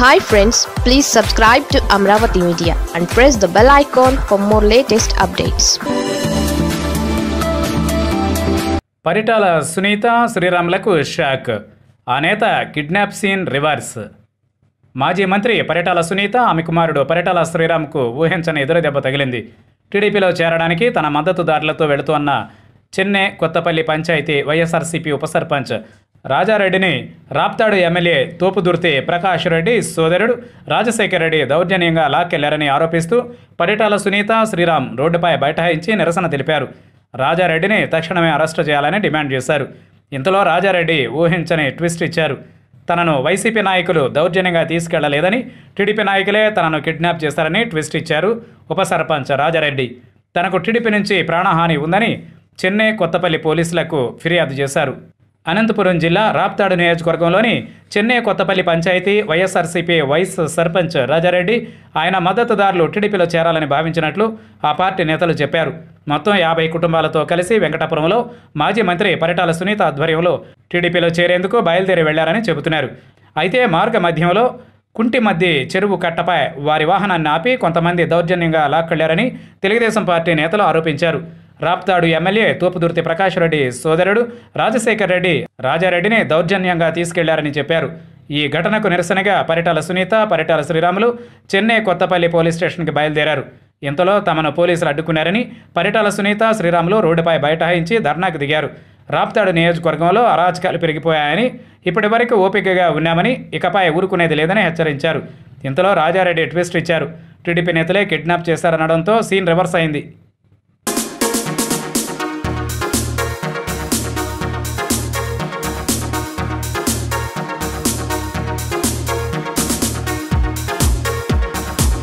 hi friends please subscribe to Amaravati media and press the bell icon for more latest updates Paritala Sunitha శ్రీరాములకు shock ఆ నేత kidnap scene reverse మాజీ మంత్రి పరిటాల సునీత ఆమె కుమారుడు పరిటాల శ్రీరామ్కు ఊహించని ఎదురు దెబ్బ తగిలింది టీడీపీలో చేరడానికి తన మద్దతుదారులతో వెళుతున్న చెన్నై కొత్తపల్లి పంచాయతీ వైఎస్ఆర్సీపీ ఉప సర్పంచ్ రాజారెడ్డిని రాప్తాడు ఎమ్మెల్యే తోపుదుర్తి ప్రకాష్ రెడ్డి సోదరుడు రాజశేఖర్ రెడ్డి దౌర్జన్యంగా లాక్కెళ్లారని ఆరోపిస్తూ పరిటాల సునీత శ్రీరామ్ రోడ్డుపై బైఠాయించి నిరసన తెలిపారు రాజారెడ్డిని తక్షణమే అరెస్టు చేయాలని డిమాండ్ చేశారు ఇంతలో రాజారెడ్డి ఊహించని ట్విస్ట్ ఇచ్చారు తనను వైసీపీ నాయకులు దౌర్జన్యంగా తీసుకెళ్లలేదని టీడీపీ నాయకులే తనను కిడ్నాప్ చేశారని ట్విస్ట్ ఇచ్చారు ఉప సర్పంచ్ రాజారెడ్డి తనకు టీడీపీ నుంచి ప్రాణహాని ఉందని చెన్నై కొత్తపల్లి పోలీసులకు ఫిర్యాదు చేశారు అనంతపురం జిల్లా రాప్తాడు నియోజకవర్గంలోని చెన్నై కొత్తపల్లి పంచాయతీ వైఎస్ఆర్సీపీ వైస్ సర్పంచ్ రాజారెడ్డి ఆయన మద్దతుదారులు టీడీపీలో చేరాలని భావించినట్లు ఆ పార్టీ నేతలు చెప్పారు మొత్తం యాభై కుటుంబాలతో కలిసి వెంకటాపురంలో మాజీ మంత్రి పరిటాల సునీత ఆధ్వర్యంలో టీడీపీలో చేరేందుకు బయలుదేరి వెళ్లారని చెబుతున్నారు అయితే మార్గ మధ్యంలో కుంటి మధ్య చెరువు కట్టపై వారి వాహనాన్ని ఆపి కొంతమంది దౌర్జన్యంగా లాక్కెళ్లారని తెలుగుదేశం పార్టీ నేతలు ఆరోపించారు రాప్తాడు ఎమ్మెల్యే తూపుదుర్తి ప్రకాష్ రెడ్డి సోదరుడు రాజశేఖర్ రెడ్డి రాజారెడ్డిని దౌర్జన్యంగా తీసుకెళ్లారని చెప్పారు ఈ ఘటనకు నిరసనగా పరిటాల సునీత పరిటాల శ్రీరాములు చెన్నై కొత్తపల్లి పోలీస్ స్టేషన్కి బయలుదేరారు ఇంతలో తమను పోలీసులు అడ్డుకున్నారని పరిటాల సునీత శ్రీరాములు రోడ్డుపై బైఠాయించి ధర్నాకు దిగారు రాప్తాడు నియోజకవర్గంలో అరాచకాలు పెరిగిపోయాయని ఇప్పటి వరకు ఓపికగా ఉన్నామని ఇకపై ఊరుకునేది లేదని హెచ్చరించారు ఇంతలో రాజారెడ్డి ట్విస్ట్ ఇచ్చారు టీడీపీ నేతలే కిడ్నాప్ చేశారనడంతో సీన్ రివర్స్ అయింది